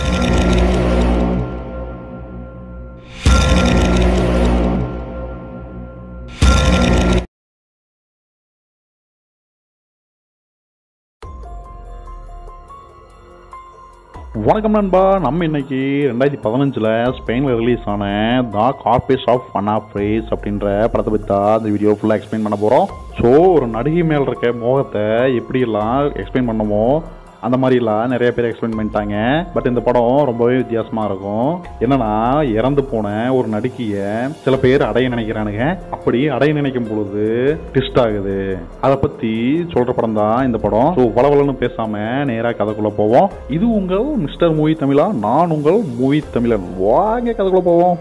வணக்கம் நண்பா நம்ம இன்னைக்கு ரெண்டாயிரத்தி பதினஞ்சில் ஸ்பெயினில் ரிலீஸ் ஆன த கார்பேஸ் ஆஃப் அனா ஃப்ரேஸ் அப்படின்ற படத்தை பற்றி தான் இந்த வீடியோ ஃபுல்லாக எக்ஸ்பிளைன் பண்ண போகிறோம் ஸோ ஒரு நடிகை மேல் இருக்க மோகத்தை எப்படியெல்லாம் எக்ஸ்பிளைன் பண்ணமோ அந்த மாதிரிலாம் நிறைய பேர் எக்ஸ்பிளைன் பண்ணிட்டாங்க பட் இந்த படம் ரொம்பவே வித்தியாசமாக இருக்கும் என்னன்னா இறந்து போன ஒரு நடிகையை சில பேர் அடைய நினைக்கிறானுங்க அப்படி அடைய நினைக்கும் பொழுது ட்விஸ்ட் ஆகுது அதை பற்றி சொல்கிற படம் தான் இந்த படம் ஸோ வளவலன்னு பேசாமல் நேராக கதைக்குள்ளே போவோம் இது உங்கள் மிஸ்டர் மூவி தமிழா நான் உங்கள் மூவி தமிழன் வாங்க கதைக்குள்ளே போவோம்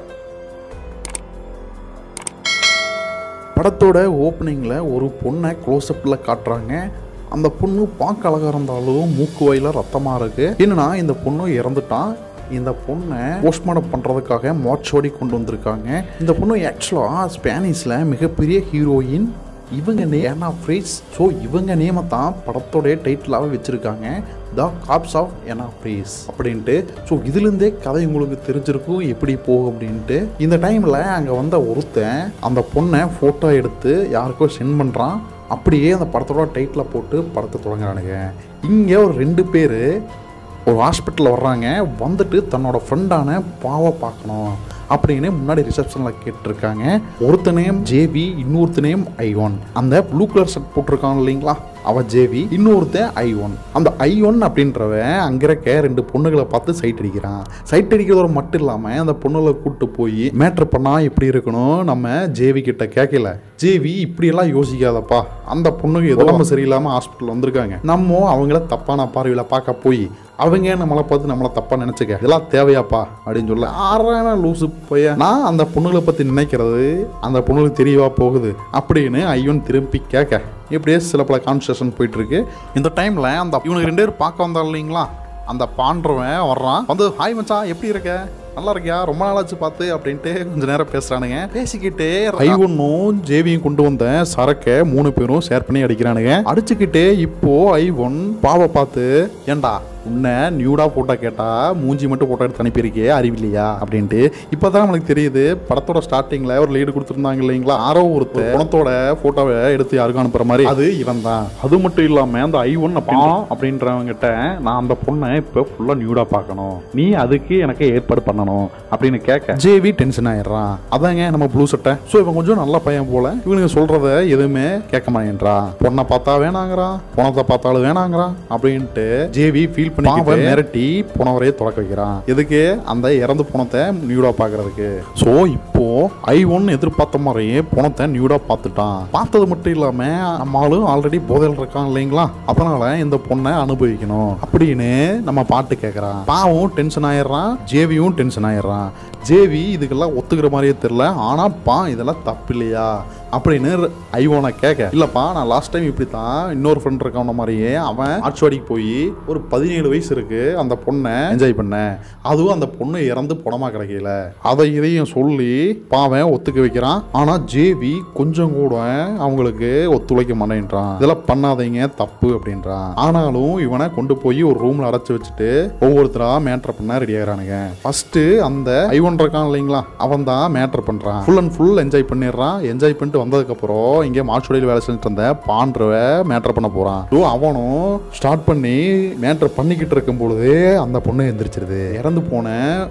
படத்தோட ஓப்பனிங்கில் ஒரு பொண்ணை க்ளோஸ்அப்பில் காட்டுறாங்க அந்த பொண்ணு பார்க்க அழகாக இருந்தாலும் மூக்கு வயல ரத்தமாக இருக்கு என்னன்னா இந்த பொண்ணு இறந்துட்டான் இந்த பொண்ணை போஸ்ட்மார்ட்டம் பண்ணுறதுக்காக மோச்சோடி கொண்டு வந்திருக்காங்க இந்த பொண்ணு ஆக்சுவலாக ஸ்பானிஷில் மிகப்பெரிய ஹீரோயின் இவங்க நே ஏன்னா ஃப்ரீஸ் ஸோ இவங்க நேமை தான் படத்தோடைய டைட்டிலாகவே வச்சுருக்காங்க த காப்ஸ் ஆஃப் எனா ஃப்ரீஸ் அப்படின்ட்டு ஸோ இதுலேருந்தே கதை உங்களுக்கு தெரிஞ்சிருக்கும் எப்படி போகும் அப்படின்ட்டு இந்த டைமில் அங்கே வந்த ஒருத்தன் அந்த பொண்ணை ஃபோட்டோ எடுத்து யாருக்கோ சென்ட் பண்ணுறான் அப்படியே அந்த படத்தோட டைட்டில் போட்டு படத்தை தொடங்குறானுங்க இங்கே ஒரு ரெண்டு பேர் ஒரு ஹாஸ்பிட்டலில் வர்றாங்க வந்துட்டு தன்னோட ஃப்ரெண்டான பாவை பார்க்கணும் அப்படின்னு முன்னாடி ரிசப்ஷனில் கேட்டிருக்காங்க ஒருத்த நேம் ஜேவி இன்னொருத்த நேம் ஐ ஒன் அந்த ப்ளூ கலர் ஷர்ட் போட்டிருக்கான் இல்லைங்களா அவ ஜேவி இன்னொருத்தன் ஐ ஒன் அந்த ஐ ஒன் அப்படின்றவன் அங்கே இருக்க ரெண்டு பொண்ணுகளை பார்த்து சைட் அடிக்கிறான் சைட் அடிக்கிறதோட மட்டும் இல்லாமல் அந்த பொண்ணுகளை கூப்பிட்டு போய் மேட்ரு பண்ணால் எப்படி இருக்கணும் நம்ம ஜேவி கிட்ட கேட்கல ஜேவி இப்படியெல்லாம் யோசிக்காதப்பா அந்த பொண்ணுக்கு ஏதோ நம்ம சரியில்லாமல் ஹாஸ்பிட்டல் வந்திருக்காங்க நம்ம அவங்கள தப்பான பார்வையில் பார்க்க போய் அவங்க நம்மளை பார்த்து நம்மளை தப்பா நினைச்சுக்க இதெல்லாம் தேவையாப்பா அப்படின்னு சொல்ல ஆறான லூசு போய் நான் அந்த பொண்ணுகளை பத்தி நினைக்கிறது அந்த பொண்ணுகளுக்கு தெரியவா போகுது அப்படின்னு ஐயன் திரும்பி கேட்க இப்படியே சில பல கான்வர்சேஷன் போயிட்டு இருக்கு இந்த டைம்ல அந்த இவனுக்கு ரெண்டு பேரும் பார்க்க வந்தா இல்லைங்களா அந்த பாண்டவன் வர்றான் வந்து ஹாய் மச்சான் எப்படி இருக்க நல்லா இருக்கியா ரொம்ப நாளாச்சு பார்த்து அப்படின்ட்டு கொஞ்ச நேரம் பேசுறானுங்க பேசிக்கிட்டே ஐ ஒன்னும் ஜேவியும் கொண்டு வந்த சரக்கை மூணு பேரும் ஷேர் பண்ணி அடிக்கிறானுங்க அடிச்சுக்கிட்டே இப்போ ஐ ஒன் பாவை பார்த்து ஏண்டா உன்னை நியூடா போட்டோ கேட்டா மூஞ்சி மட்டும் போட்டோ எடுத்து அனுப்பியிருக்கே அறிவில்லையா அப்படின்ட்டு இப்போதான் நம்மளுக்கு தெரியுது படத்தோட ஸ்டார்டிங்ல ஒரு லீடு கொடுத்துருந்தாங்க இல்லைங்களா ஆரோ ஒருத்தர் பணத்தோட போட்டோவை எடுத்து யாருக்கும் அனுப்புற மாதிரி அது இவன் தான் அது மட்டும் இல்லாமல் அந்த ஐ ஒன் அப்படின்றவங்கிட்ட நான் அந்த பொண்ணை இப்போ ஃபுல்லாக நியூடாக பார்க்கணும் நீ அதுக்கு எனக்கு ஏற்பாடு பண்ணணும் அப்படின்னு கேட்க ஜேவி டென்ஷன் ஆயிடுறான் அதாங்க நம்ம ப்ளூ சட்டை ஸோ இவன் கொஞ்சம் நல்ல பையன் போல இவனுக்கு சொல்றத எதுவுமே கேட்க மாட்டேன்றான் பொண்ணை பார்த்தா வேணாங்கிறான் பணத்தை பார்த்தாலும் வேணாங்கிறான் அப்படின்ட்டு ஜேவி ஃபீல் பண்ணி மிரட்டி போனவரையே தொடக்க வைக்கிறான் எதுக்கு அந்த இறந்து பணத்தை நியூடா பார்க்கறதுக்கு ஸோ இப்போ ஐ ஒன் எதிர்பார்த்த மாதிரியே பணத்தை நியூடா பார்த்துட்டான் பார்த்தது மட்டும் இல்லாம நம்ம ஆளும் ஆல்ரெடி போதையில் இருக்கான் இல்லைங்களா அதனால இந்த பொண்ணை அனுபவிக்கணும் அப்படின்னு நம்ம பாட்டு கேட்கறான் பாவும் டென்ஷன் ஆயிடுறான் ஜேவியும் டென்ஷன் ஆயிடுறான் ஜேவி இதுக்கெல்லாம் ஒத்துக்கிற மாதிரியே தெரியல ஆனா பா இதெல்லாம் தப்பு இல்லையா அப்படின்னு ஐவோனை கேட்க இல்லப்பா நான் லாஸ்ட் டைம் இப்படி தான் இன்னொரு ஃப்ரெண்ட் இருக்கான மாதிரியே அவன் ஆட்சிவாடிக்கு போய் ஒரு பதினேழு வயசு இருக்கு அந்த பொண்ணை என்ஜாய் பண்ணேன் அதுவும் அந்த பொண்ணு இறந்து பணமா கிடைக்கல அதை இதையும் சொல்லி பாவன் ஒத்துக்க வைக்கிறான் ஆனா ஜேவி கொஞ்சம் கூட அவங்களுக்கு ஒத்துழைக்க மாட்டேன்றான் இதெல்லாம் பண்ணாதீங்க தப்பு அப்படின்றான் ஆனாலும் இவனை கொண்டு போய் ஒரு ரூம்ல அடைச்சு வச்சுட்டு ஒவ்வொருத்தரா மேட்ரு பண்ண ரெடி ஆகிறானுங்க ஃபர்ஸ்ட் அந்த ஐவன் இருக்கான் இல்லைங்களா அவன் தான் மேட்ரு பண்றான் ஃபுல் அண்ட் ஃபுல் என்ஜாய் பண்ணிடுறான் என்ஜாய் பண்ணிட்டு வந்ததுக்கப்புறம் இங்கே மாச்சுடையில் வேலை செஞ்சுட்டு இருந்த பாண்டவ மேட்ரு பண்ண போறான் ஸோ அவனும் ஸ்டார்ட் பண்ணி மேட்ரு பண்ணிக்கிட்டு இருக்கும் பொழுது அந்த பொண்ணு எந்திரிச்சிருது இறந்து போன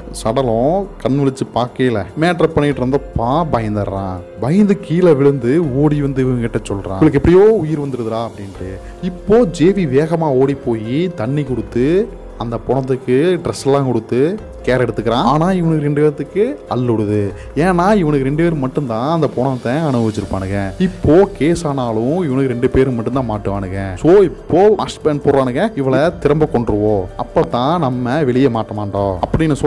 சடலம் கண் விழிச்சு பார்க்கல மேட்ரு பண்ணிட்டு இருந்த பா பயந்துடுறான் பயந்து கீழே விழுந்து ஓடி வந்து இவங்க கிட்ட சொல்றான் உங்களுக்கு எப்படியோ உயிர் வந்துருதுடா அப்படின்ட்டு இப்போ ஜேவி வேகமா ஓடி போய் தண்ணி கொடுத்து அந்த பணத்துக்கு ட்ரெஸ் எல்லாம் கொடுத்து கேர் எடுத்துக்கிறான் ஆனா இவனுக்கு ரெண்டு பேர்த்துக்கு அல்லுடுது ஏன்னா இவனுக்கு ரெண்டு பேர் மட்டும்தான் அந்த பணத்தை அனுபவிச்சிருப்பானுங்க இப்போ கேஸ் ஆனாலும் இவனுக்கு ரெண்டு பேரும் மட்டும்தான் மாட்டுவானுங்க ஸோ இப்போ மாஸ்டர் பேன் போடுறானுங்க இவளை திரும்ப கொண்டுருவோம் அப்பதான் நம்ம வெளியே மாட்ட மாட்டோம் அப்படின்னு சொல்ல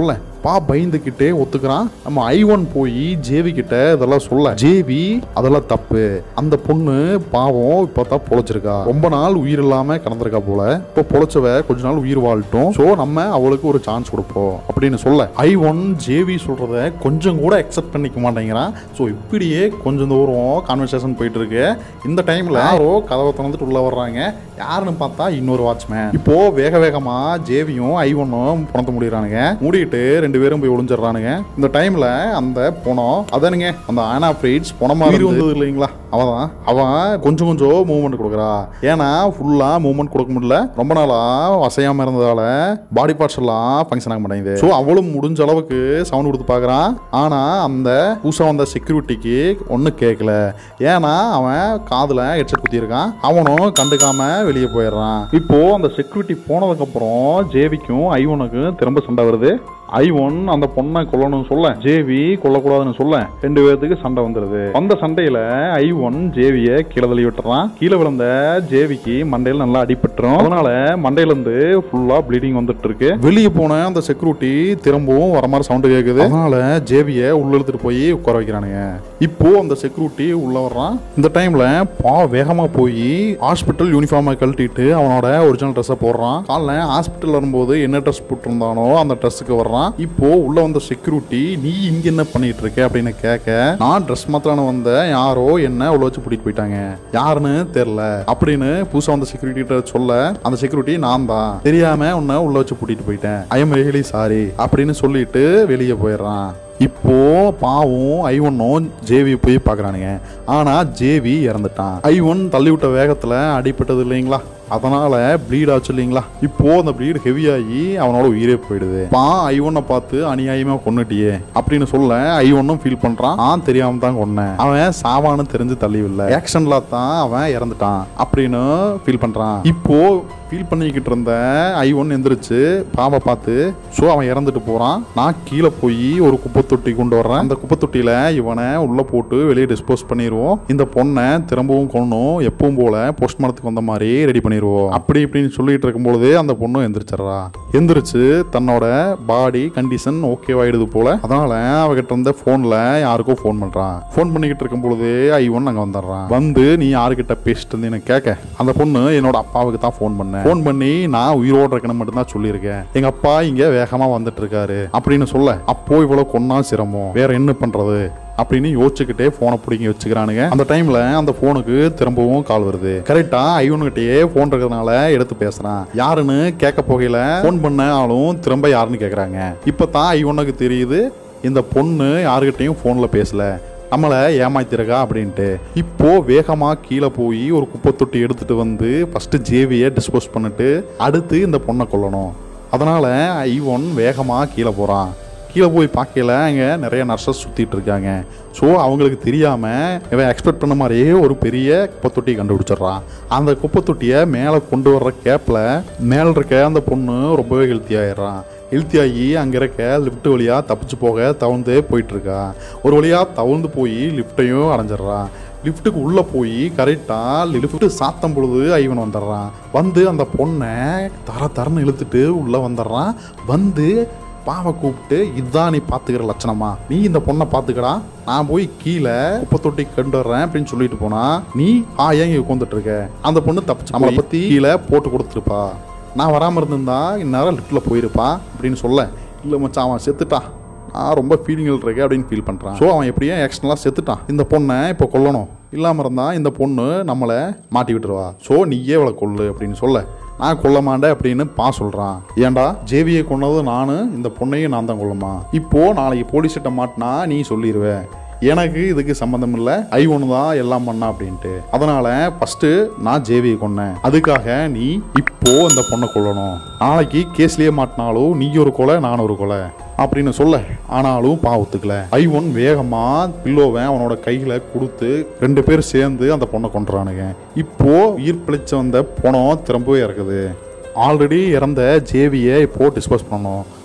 பா பயந்துக்கிட்டே ஒத்துக்கிறான் நம்ம ஐ ஒன் போய் ஜேவி கிட்ட இதெல்லாம் சொல்ல ஜேவி அதெல்லாம் தப்பு அந்த பொண்ணு பாவம் இப்போ தான் பொழைச்சிருக்கா ரொம்ப நாள் உயிர் இல்லாம கிடந்திருக்கா போல இப்போ பொழைச்சவ கொஞ்ச நாள் உயிர் வாழட்டும் ஸோ நம்ம அவளுக்கு ஒரு சான்ஸ் கொடுப்போம் அப்படின்னு சொல்ல ஐ ஒன் ஜேவி சொல்றத கொஞ்சம் கூட அக்செப்ட் பண்ணிக்க மாட்டேங்கிறான் ஸோ இப்படியே கொஞ்சம் தூரம் கான்வர்சேஷன் போயிட்டு இருக்கு இந்த டைம்ல யாரோ கதவை திறந்துட்டு உள்ள வர்றாங்க யாருன்னு பார்த்தா இன்னொரு வாட்ச்மேன் இப்போ வேக வேகமா ஜேவியும் ஐ ஒன்னும் பணத்தை முடிகிறானுங்க மூடிட்டு ரெண்டு பேரும் போய் ஒளிஞ்சிடுறானுங்க இந்த டைம்ல அந்த பணம் அதானுங்க அந்த ஆனா ஃப்ரீட்ஸ் பணமா வந்தது இல்லைங்களா அவன் அவன் கொஞ்சம் கொஞ்சம் மூவ்மெண்ட் கொடுக்குறா ஏன்னா ஃபுல்லா மூவ்மெண்ட் கொடுக்க முடியல ரொம்ப நாளா அசையாம இருந்ததால பாடி பார்ட்ஸ் எல்லாம் ஃபங்க்ஷன் ஆக மாட்டேங்குது ஸோ அவளும் முடிஞ்ச அளவுக்கு சவுண்ட் கொடுத்து பார்க்குறான் ஆனா அந்த புதுசாக வந்த செக்யூரிட்டிக்கு ஒன்றும் கேட்கல ஏன்னா அவன் காதில் ஹெட்செட் குத்தியிருக்கான் அவனும் கண்டுக்காம வெளியே போயிடுறான் இப்போ அந்த செக்யூரிட்டி போனதுக்கு அப்புறம் ஜேவிக்கும் ஐவனுக்கும் திரும்ப சண்டை வருது ஐ ஒன் அந்த பொண்ணை கொல்லணும்னு சொல்ல ஜேவி கொல்லக்கூடாதுன்னு சொல்ல ரெண்டு பேர்த்துக்கு சண்டை வந்துருது அந்த சண்டையில ஐ ஒன் ஜேவிய கீழே தள்ளி விட்டுறான் கீழே விழுந்த ஜேவிக்கு மண்டையில நல்லா அடிபட்டுரும் அதனால மண்டையில இருந்து ஃபுல்லா ப்ளீடிங் வந்துட்டு இருக்கு வெளியே போன அந்த செக்யூரிட்டி திரும்பவும் வர மாதிரி சவுண்டு கேட்குது அதனால ஜேவியை உள்ள எடுத்துட்டு போய் உட்கார வைக்கிறானுங்க இப்போ அந்த செக்யூரிட்டி உள்ள வர்றான் இந்த டைம்ல பா வேகமா போய் ஹாஸ்பிட்டல் யூனிஃபார்மை கழட்டிட்டு அவனோட ஒரிஜினல் ட்ரெஸ்ஸை போடுறான் காலைல ஹாஸ்பிட்டல் வரும்போது என்ன ட்ரெஸ் போட்டிருந்தானோ அந்த ட்ரெஸ்ஸுக்கு வர்றான் இப்போ உள்ள வந்த செக்யூரிட்டி நீ இங்க என்ன பண்ணிட்டு இருக்க அப்படின்னு கேட்க நான் ட்ரெஸ் மாத்திரான வந்த யாரோ என்ன உள்ள வச்சு கூட்டிட்டு போயிட்டாங்க யாருன்னு தெரியல அப்படின்னு புதுசா வந்த செக்யூரிட்டி சொல்ல அந்த செக்யூரிட்டி நான் தான் தெரியாம உன்னை உள்ள வச்சு கூட்டிட்டு போயிட்டேன் ஐ எம் ரியலி சாரி அப்படின்னு சொல்லிட்டு வெளியே போயிடுறான் இப்போ பாவம் ஐ ஒன்னும் ஜேவி போய் பார்க்கறானுங்க ஆனா ஜேவி இறந்துட்டான் ஐ ஒன் தள்ளி விட்ட வேகத்துல அடிபட்டது இல்லைங்களா அதனால ப்ளீட் ஆச்சு இல்லைங்களா இப்போ அந்த ப்ளீட் ஹெவியாகி அவனோட உயிரே போயிடுது பா ஐ ஒன்னை பார்த்து அநியாயமா கொன்னுட்டியே அப்படின்னு சொல்ல ஐ ஒன்னும் ஃபீல் பண்றான் நான் தெரியாம தான் கொன்னேன் அவன் சாவான்னு தெரிஞ்சு தள்ளிவில்லை ஆக்ஷன்ல தான் அவன் இறந்துட்டான் அப்படின்னு ஃபீல் பண்றான் இப்போ ஃபீல் பண்ணிக்கிட்டு இருந்த ஐ ஒன் எந்திரிச்சு பாவை பார்த்து ஸோ அவன் இறந்துட்டு போறான் நான் கீழே போய் ஒரு குப்பை தொட்டி கொண்டு வர்றேன் அந்த குப்பை தொட்டியில இவனை உள்ள போட்டு வெளியே டிஸ்போஸ் பண்ணிடுவோம் இந்த பொண்ணை திரும்பவும் கொள்ளணும் எப்பவும் போல போஸ்ட்மார்ட்டத்துக்கு வந்த மாதிரி ரெடி பண்ணிடுவோம் அப்படி இப்படின்னு சொல்லிட்டு இருக்கும்பொழுது அந்த பொண்ணும் எந்திரிச்சிடுறா எந்திரிச்சு தன்னோட பாடி கண்டிஷன் ஓகேவாயிடுது போல அதனால அவகிட்ட இருந்த போன்ல யாருக்கோ ஃபோன் பண்றான் ஃபோன் பண்ணிக்கிட்டு இருக்கும் பொழுது ஐ ஒன் அங்க வந்துடுறான் வந்து நீ யாருக்கிட்ட பேசிட்டு இருந்தேன்னு கேட்க அந்த பொண்ணு என்னோட அப்பாவுக்கு தான் ஃபோன் பண்ணேன் ஃபோன் பண்ணி நான் உயிரோட இருக்கணும் மட்டும்தான் சொல்லியிருக்கேன் எங்க அப்பா இங்க வேகமா வந்துட்டு இருக்காரு அப்படின்னு சொல்ல அப்போ இவ்வளவு கொன்னா சிரமம் வேற என்ன பண்றது அப்படின்னு யோசிச்சுக்கிட்டே போனை பிடிங்கி வச்சுக்கிறானுங்க அந்த டைம்ல அந்த போனுக்கு திரும்பவும் கால் வருது கரெக்டா ஐவனுக்கிட்டயே போன் இருக்கிறதுனால எடுத்து பேசுறான் யாருன்னு கேட்க போகையில போன் பண்ண ஆளும் திரும்ப யாருன்னு கேக்குறாங்க இப்பதான் ஐவனுக்கு தெரியுது இந்த பொண்ணு யாருக்கிட்டையும் போன்ல பேசல நம்மளை ஏமாத்திருக்கா அப்படின்ட்டு இப்போ வேகமா கீழே போய் ஒரு குப்பை தொட்டி எடுத்துட்டு வந்து ஃபர்ஸ்ட் ஜேவியை டிஸ்போஸ் பண்ணிட்டு அடுத்து இந்த பொண்ணை கொல்லணும் அதனால ஐவன் வேகமா கீழே போறான் கீழே போய் பார்க்கல அங்கே நிறைய நர்சஸ் சுற்றிட்டு இருக்காங்க ஸோ அவங்களுக்கு தெரியாமல் இவன் எக்ஸ்பெக்ட் பண்ண மாதிரியே ஒரு பெரிய குப்பை தொட்டியை கண்டுபிடிச்சிடுறான் அந்த குப்பை தொட்டியை மேலே கொண்டு வர்ற கேப்பில் மேலே இருக்க அந்த பொண்ணு ரொம்பவே ஹெல்த்தி ஆயிடுறான் ஹெல்த்தி ஆகி அங்கே இருக்க லிஃப்ட் வழியாக தப்பிச்சு போக தவழ்ந்தே போயிட்டு இருக்கா ஒரு வழியாக தவழ்ந்து போய் லிஃப்ட்டையும் அடைஞ்சிடுறான் லிஃப்ட்டுக்கு உள்ளே போய் கரெக்டாக லிஃப்ட் சாத்தம் பொழுது ஐவன் வந்துடுறான் வந்து அந்த பொண்ணை தர தரன்னு இழுத்துட்டு உள்ளே வந்துடுறான் வந்து பாவை கூப்பிட்டு இதுதான் நீ பார்த்துக்கிற லட்சணமா நீ இந்த பொண்ணை பார்த்துக்கடா நான் போய் கீழே குப்பை தொட்டி கொண்டு வர்றேன் அப்படின்னு சொல்லிட்டு போனா நீ ஆ ஏன் இங்கே உட்காந்துட்டு இருக்க அந்த பொண்ணு தப்பிச்சு நம்மளை பற்றி கீழே போட்டு கொடுத்துருப்பா நான் வராமல் இருந்திருந்தா இந்நேரம் லிஃப்ட்டில் போயிருப்பா அப்படின்னு சொல்ல இல்லை மச்சான் அவன் செத்துட்டான் நான் ரொம்ப ஃபீலிங்கில் இருக்கேன் அப்படின்னு ஃபீல் பண்ணுறான் ஸோ அவன் எப்படியும் ஆக்ஷனலாக செத்துட்டான் இந்த பொண்ணை இப்போ கொல்லணும் இல்லாமல் இருந்தால் இந்த பொண்ணு நம்மளை மாட்டி விட்டுருவா ஸோ நீயே அவளை கொல்லு அப்படின்னு சொல்ல நான் கொல்ல மாட்டேன் அப்படின்னு பா சொல்கிறான் ஏன்டா ஜேவியை கொன்னது நான் இந்த பொண்ணையும் நான் தான் கொல்லுமா இப்போ நாளைக்கு போலீஸ்கிட்ட மாட்டினா நீ சொல்லிடுவ எனக்கு இதுக்கு சம்மந்தம் இல்லை ஐ ஒன்று தான் எல்லாம் பண்ணா அப்படின்ட்டு அதனால ஃபர்ஸ்ட் நான் ஜேவியை கொன்னேன் அதுக்காக நீ இப்போ இந்த பொண்ணை கொல்லணும் நாளைக்கு கேஸ்லயே மாட்டினாலும் நீ ஒரு கொலை நான் ஒரு கொலை அப்படின்னு சொல்ல ஆனாலும் பா ஒத்துக்கல ஐ ஒன் வேகமா பில்லோவை அவனோட கையில கொடுத்து ரெண்டு பேரும் சேர்ந்து அந்த பொண்ணை கொண்டுறானுங்க இப்போ உயிர் பிழைச்சு வந்த பணம் திரும்பவே இறக்குது ஆல்ரெடி இறந்த ஜேவியை இப்போ டிஸ்போஸ் பண்ணணும்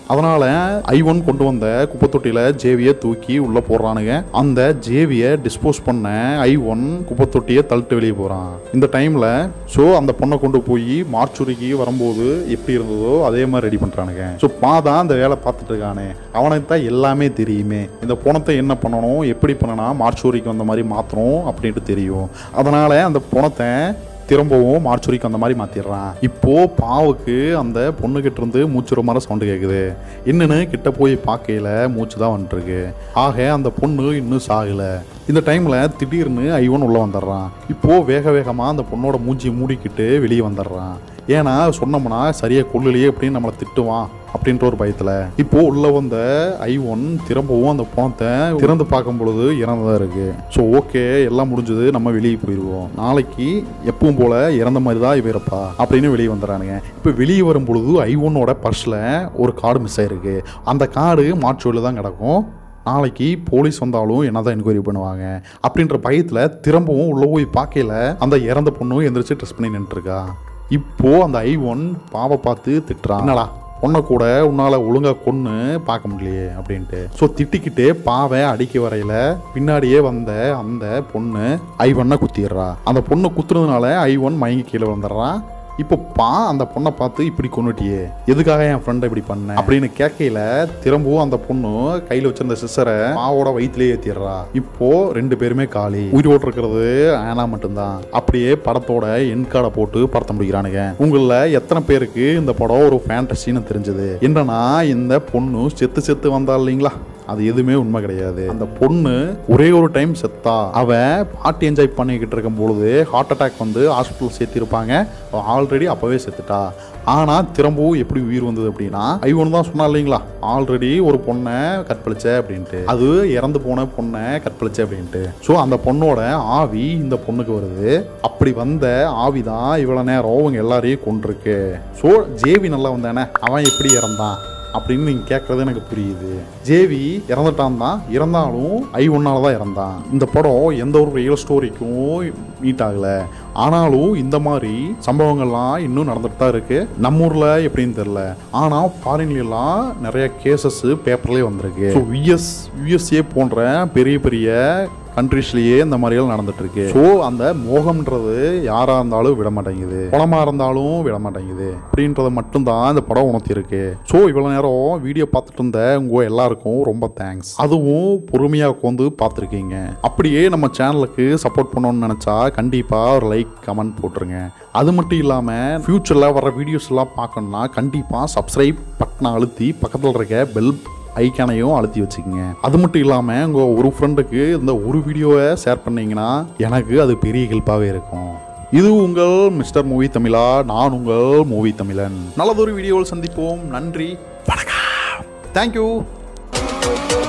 அதனால ஐ ஒன் கொண்டு வந்த குப்பை தொட்டியில ஜேவியை தூக்கி உள்ள போடுறானுங்க அந்த ஜேவியை டிஸ்போஸ் பண்ண ஐ ஒன் குப்பை தொட்டியை தள்ளிட்டு வெளியே போறான் இந்த டைம்ல ஸோ அந்த பொண்ணை கொண்டு போய் மார்ச்சுரிக்கு வரும்போது எப்படி இருந்ததோ அதே மாதிரி ரெடி பண்றானுங்க ஸோ பாதான் அந்த வேலை பார்த்துட்டு இருக்கானே அவனுக்கு தான் எல்லாமே தெரியுமே இந்த பணத்தை என்ன பண்ணணும் எப்படி பண்ணனா மார்ச்சுரிக்கு வந்த மாதிரி மாற்றணும் அப்படின்ட்டு தெரியும் அதனால அந்த பணத்தை திரும்பவும் மார்ச்சுரிக்கு அந்த மாதிரி மாத்திடுறான் இப்போ பாவுக்கு அந்த பொண்ணுகிட்ட இருந்து மூச்சுற மாதிரி சவுண்டு கேட்குது என்னன்னு கிட்ட போய் பார்க்கையில மூச்சு தான் வந்துட்டுருக்கு ஆக அந்த பொண்ணு இன்னும் சாகல இந்த டைம்ல திடீர்னு ஐவன் உள்ள வந்துடுறான் இப்போ வேக வேகமா அந்த பொண்ணோட மூஞ்சி மூடிக்கிட்டு வெளியே வந்துடுறான் ஏன்னா சொன்னோம்னா சரியா கொள்ளலையே அப்படின்னு நம்மளை திட்டுவான் அப்படின்ற ஒரு பயத்துல இப்போ உள்ள வந்த ஐ ஒன் திரும்பவும் அந்த பணத்தை திறந்து பார்க்கும் பொழுது இறந்ததா இருக்கு ஸோ ஓகே எல்லாம் முடிஞ்சது நம்ம வெளியே போயிடுவோம் நாளைக்கு எப்பவும் போல இறந்த மாதிரி தான் இவ இருப்பா அப்படின்னு வெளியே வந்துடுறானுங்க இப்போ வெளியே வரும் பொழுது ஐ ஒன்னோட பர்ஸில் ஒரு கார்டு மிஸ் ஆயிருக்கு அந்த கார்டு மாற்றோவில் தான் கிடக்கும் நாளைக்கு போலீஸ் வந்தாலும் என்ன தான் என்கொயரி பண்ணுவாங்க அப்படின்ற பயத்தில் திரும்பவும் உள்ள போய் பார்க்கையில அந்த இறந்த பொண்ணும் எந்திரிச்சு ட்ரெஸ் பண்ணி நின்றுருக்கா இப்போ அந்த ஐ ஒன் பாவை பார்த்து திட்டுறான் என்னடா பொண்ணை கூட உன்னால ஒழுங்கா கொன்னு பார்க்க முடியலையே அப்படின்ட்டு ஸோ திட்டிக்கிட்டு பாவை அடிக்க வரையில பின்னாடியே வந்த அந்த பொண்ணு ஐ ஒன்னை குத்திடுறா அந்த பொண்ணு குத்துறதுனால ஐ ஒன் மயங்கி கீழே வந்துடுறான் இப்போ பா அந்த பொண்ணை பார்த்து இப்படி கொண்டுட்டியே எதுக்காக என் ஃப்ரெண்டை இப்படி பண்ண அப்படின்னு கேட்கையில திரும்பவும் அந்த பொண்ணு கையில் வச்சிருந்த சிஸ்டரை பாவோட வயிற்றுலேயே ஏற்றிடுறா இப்போ ரெண்டு பேருமே காலி உயிரோடு இருக்கிறது ஆனா மட்டும்தான் அப்படியே படத்தோட என் கார்டை போட்டு படத்தை முடிக்கிறானுங்க உங்களில் எத்தனை பேருக்கு இந்த படம் ஒரு ஃபேண்டசின்னு தெரிஞ்சது என்னன்னா இந்த பொண்ணு செத்து செத்து வந்தா இல்லைங்களா அது எதுவுமே உண்மை கிடையாது அந்த பொண்ணு ஒரே ஒரு டைம் செத்தா அவ பார்ட்டி என்ஜாய் பண்ணிக்கிட்டு இருக்கும் பொழுது ஹார்ட் அட்டாக் வந்து ஹாஸ்பிட்டல் சேர்த்திருப்பாங்க ஆல்ரெடி அப்பவே செத்துட்டா ஆனா திரும்பவும் எப்படி உயிர் வந்தது அப்படின்னா ஐவன் தான் சொன்னா இல்லைங்களா ஆல்ரெடி ஒரு பொண்ணை கற்பழிச்ச அப்படின்ட்டு அது இறந்து போன பொண்ணை கற்பழிச்ச அப்படின்ட்டு ஸோ அந்த பொண்ணோட ஆவி இந்த பொண்ணுக்கு வருது அப்படி வந்த ஆவி தான் இவ்வளவு நேரம் அவங்க எல்லாரையும் கொண்டிருக்கு ஸோ ஜேவி நல்லா வந்தானே அவன் எப்படி இறந்தான் அப்படின்னு நீங்க கேட்கறது எனக்கு புரியுது ஜேவி இறந்துட்டான் தான் இறந்தாலும் ஐ ஒன்னால தான் இறந்தான் இந்த படம் எந்த ஒரு ரியல் ஸ்டோரிக்கும் மீட் ஆகல ஆனாலும் இந்த மாதிரி சம்பவங்கள்லாம் இன்னும் நடந்துட்டு தான் இருக்கு நம்ம ஊர்ல எப்படின்னு தெரியல ஆனா ஃபாரின்ல எல்லாம் நிறைய கேசஸ் பேப்பர்லயே வந்திருக்கு யுஎஸ் யுஎஸ்ஏ போன்ற பெரிய பெரிய கண்ட்ரிஸ்லயே இந்த மாதிரியெல்லாம் நடந்துட்டு இருக்கு ஸோ அந்த மோகம்ன்றது யாரா இருந்தாலும் விட மாட்டேங்குது குளமா இருந்தாலும் விட மாட்டேங்குது அப்படின்றத மட்டும்தான் இந்த படம் உணர்த்தி இருக்கு ஸோ இவ்வளவு நேரம் வீடியோ பார்த்துட்டு இருந்த உங்க எல்லாருக்கும் ரொம்ப தேங்க்ஸ் அதுவும் பொறுமையா உட்காந்து பார்த்துருக்கீங்க அப்படியே நம்ம சேனலுக்கு சப்போர்ட் பண்ணணும்னு நினைச்சா கண்டிப்பா ஒரு லைக் கமெண்ட் போட்டுருங்க அது மட்டும் இல்லாமல் ஃப்யூச்சரில் வர வீடியோஸ் எல்லாம் பார்க்கணும்னா கண்டிப்பாக சப்ஸ்கிரைப் பட்டனை அழுத்தி பக்கத்தில் இருக்க பெல் ஐக்கானையும் அழுத்தி வச்சுக்கோங்க அது மட்டும் இல்லாமல் உங்கள் ஒரு ஃப்ரெண்டுக்கு இந்த ஒரு வீடியோவை ஷேர் பண்ணீங்கன்னா எனக்கு அது பெரிய ஹெல்ப்பாகவே இருக்கும் இது உங்கள் மிஸ்டர் மூவி தமிழா நான் உங்கள் மூவி தமிழன் நல்லதொரு வீடியோவில் சந்திப்போம் நன்றி வணக்கம் தேங்க்யூ